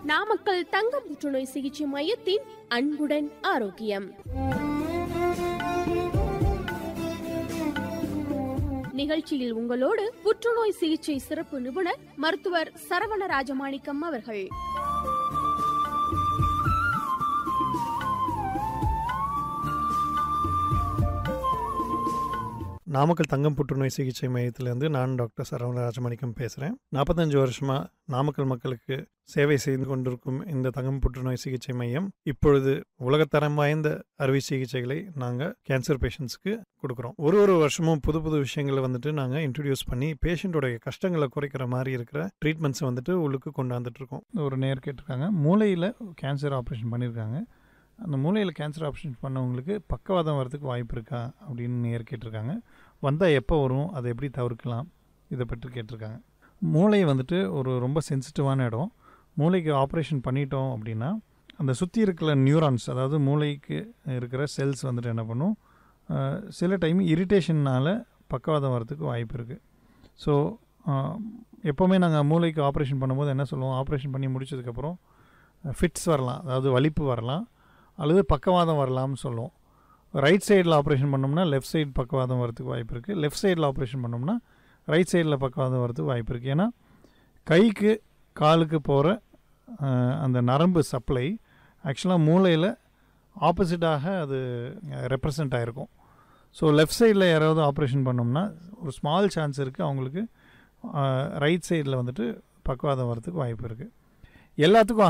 நாமக்கல் தங்க புற்றுநோய் சிகிச்சை மையத்தின் அன்புடன் ஆரோக்கியம் நிகழ்ச்சியில் உங்களோடு புற்றுநோய் சிகிச்சை சிறப்பு நிபுணர் மருத்துவர் சரவண ராஜமாணிக்கம் அவர்கள் நாமக்கல் தங்கம் புற்றுநோய் சிகிச்சை மையத்திலேருந்து நான் டாக்டர் சரவண ராஜமாணிக்கம் பேசுகிறேன் நாற்பத்தஞ்சு வருஷமாக நாமக்கல் மக்களுக்கு சேவை செய்து கொண்டிருக்கும் இந்த தங்கம் புற்றுநோய் சிகிச்சை மையம் இப்பொழுது உலகத்தரம் வாய்ந்த அறுவை சிகிச்சைகளை நாங்கள் கேன்சர் பேஷண்ட்ஸ்க்கு கொடுக்குறோம் ஒரு ஒரு வருஷமும் புது புது விஷயங்களை வந்துட்டு நாங்கள் இன்ட்ரடியூஸ் பண்ணி பேஷண்ட்டோடைய கஷ்டங்களை குறைக்கிற மாதிரி இருக்கிற ட்ரீட்மெண்ட்ஸை வந்துட்டு உள்ளுக்கு கொண்டாந்துட்டு இருக்கோம் ஒரு நேர் கேட்டிருக்காங்க மூளையில் கேன்சர் ஆப்ரேஷன் பண்ணியிருக்காங்க அந்த மூளையில் கேன்சர் ஆப்ரேஷன் பண்ணவங்களுக்கு பக்கவாதம் வரதுக்கு வாய்ப்பு இருக்கா அப்படின்னு நேர் கேட்டிருக்காங்க வந்தால் எப்போ வரும் அதை எப்படி தவிர்க்கலாம் இதை பற்றி கேட்டிருக்காங்க மூளை வந்துட்டு ஒரு ரொம்ப சென்சிட்டிவான இடம் மூளைக்கு ஆப்ரேஷன் பண்ணிட்டோம் அப்படின்னா அந்த சுற்றி இருக்கிற நியூரான்ஸ் அதாவது மூளைக்கு இருக்கிற செல்ஸ் வந்துட்டு என்ன பண்ணும் அஹ், சில டைம் இரிட்டேஷன்னால் பக்கவாதம் வரதுக்கு வாய்ப்பு இருக்குது ஸோ எப்போவுமே நாங்கள் மூளைக்கு ஆப்ரேஷன் பண்ணும்போது என்ன சொல்லுவோம் ஆப்ரேஷன் பண்ணி முடிச்சதுக்கப்புறம் ஃபிட்ஸ் வரலாம் அதாவது வலிப்பு வரலாம் அல்லது பக்கவாதம் வரலாம்னு சொல்லுவோம் ரைட் சைடில் ஆப்ரேஷன் பண்ணோம்னா லெஃப்ட் சைடு பக்கவாதம் வரதுக்கு வாய்ப்பு இருக்குது லெஃப்ட் சைடில் ஆப்ரேஷன் பண்ணோம்னா ரைட் சைடில் பக்கவாதம் வரதுக்கு வாய்ப்பு இருக்குது ஏன்னா கைக்கு காலுக்கு போகிற அந்த நரம்பு சப்ளை ஆக்சுவலாக மூளையில் ஆப்போசிட்டாக அது ரெப்ரசன்ட் ஆகிருக்கும் ஸோ லெஃப்ட் சைடில் யாராவது ஆப்ரேஷன் பண்ணோம்னா ஒரு ஸ்மால் சான்ஸ் இருக்குது அவங்களுக்கு ரைட் சைடில் வந்துட்டு பக்கவாதம் வரதுக்கு வாய்ப்பு இருக்குது எல்லாத்துக்கும்